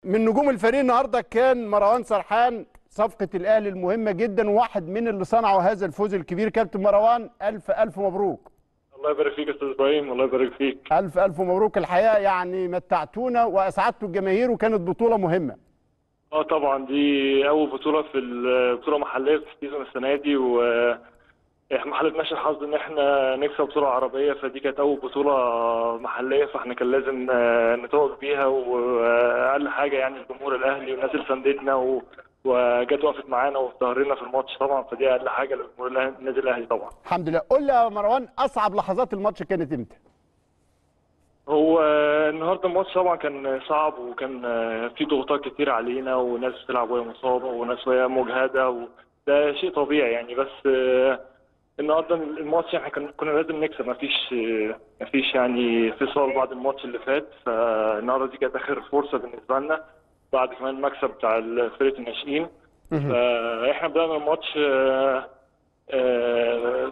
من نجوم الفريق النهارده كان مروان سرحان صفقة الأهلي المهمة جدا وواحد من اللي صنعوا هذا الفوز الكبير كابتن مروان ألف ألف مبروك الله يبارك فيك يا استاذ ابراهيم الله يبارك فيك ألف ألف مبروك الحقيقة يعني متعتونا وأسعدتوا الجماهير وكانت بطولة مهمة اه طبعا دي اول بطوله في البطوله محليه في السيزون السنه دي و احنا ما حالفناش الحظ ان احنا نكسب بطوله عربيه فدي كانت اول بطوله محليه فاحنا كان لازم آه، نتوج بيها واقل حاجه يعني الجمهور الاهلي والناس اللي ساندتنا و... وجت وقفت معانا وفي ظهرنا في الماتش طبعا فدي اقل حاجه للجمهور الأهلي- النادي الاهلي طبعا الحمد لله قول لي يا مروان أصعب لحظات الماتش كانت إمتى؟ هو النهارده الماتش طبعا كان صعب وكان في ضغوطات كتير علينا وناس بتلعب وهي مصابه وناس وهي مجهده وده شيء طبيعي يعني بس النهارده الماتش احنا كان- كنا لازم نكسب مفيش مفيش يعني فصال بعد الماتش اللي فات فالنهارده دي كانت اخر فرصه بالنسبه لنا بعد كمان المكسب بتاع فرقه الناشئين فاحنا بدأنا الماتش آه، آه،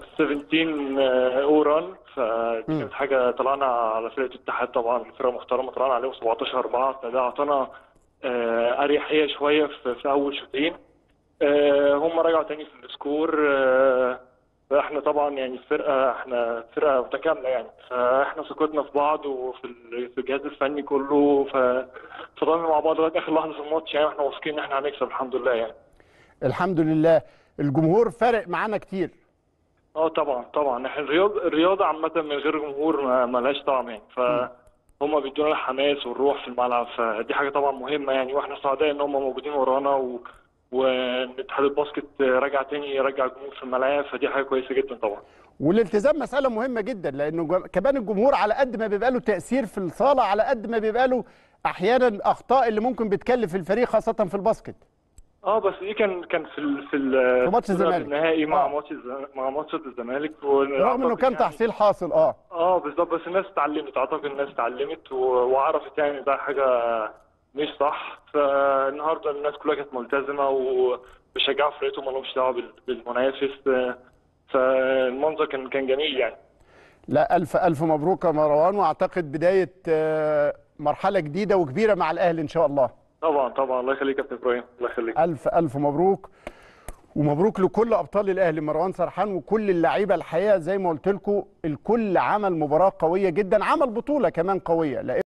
17 او ران فدي كانت حاجه طلعنا على فرقه الاتحاد طبعا فرقه محترمه طلعنا عليهم 17 4 فده اعطانا آه، اريحيه شويه في, في اول شوطين آه، هم رجعوا تاني في السكور آه، فاحنا طبعا يعني فرقه احنا فرقه متكامله يعني فاحنا ثقتنا في بعض وفي ال- في الجهاز الفني كله ف- فضلنا مع بعض لغايه اخر لحظه في الماتش يعني احنا واثقين ان احنا هنكسب الحمد لله يعني الحمد لله الجمهور فارق معانا كتير اه طبعا طبعا احنا الرياضه الرياضه عامه من غير جمهور ما ما لهاش طعم يعني فهم بيدونا الحماس والروح في الملعب فدي حاجه طبعا مهمه يعني واحنا سعداء ان هم موجودين ورانا و... واتحاد الباسكت رجع تاني يرجع الجمهور في الملاعب فدي حاجه كويسه جدا طبعا والالتزام مسألة مهمة جدا لأنه جم- كمان الجمهور على قد ما بيبقى له تأثير في الصالة على قد ما بيبقى له أحيانا أخطاء اللي ممكن بتكلف الفريق خاصة في الباسكت اه بس دي كان كان في ال... في ال... في ماتش الزمالك. النهائي مع آه. ماتش الز- مع ماتش الزمالك رغم إنه كان يعني- تحصيل حاصل أه اه بالظبط بس الناس اتعلمت اعتقد الناس اتعلمت و- وعرفت يعني ده حاجه مش صح فالنهارده الناس كلها كانت ملتزمه وبيشجعوا فرقتهم ما لهمش دعوه بال- بالمنافس آه، فالمنظر كان كان جميل يعني لا ألف ألف مبروك يا مروان وأعتقد بداية آه، مرحلة جديدة وكبيرة مع الأهلي إن شاء الله طبعا طبعا الله يخليك يا كابتن ابراهيم الله يخليك ألف ألف مبروك ومبروك لكل أبطال الأهلي مروان سرحان وكل اللعيبة الحقيقة زي ما قلت لكم الكل عمل مباراة قوية جدا عمل بطولة كمان قوية لأن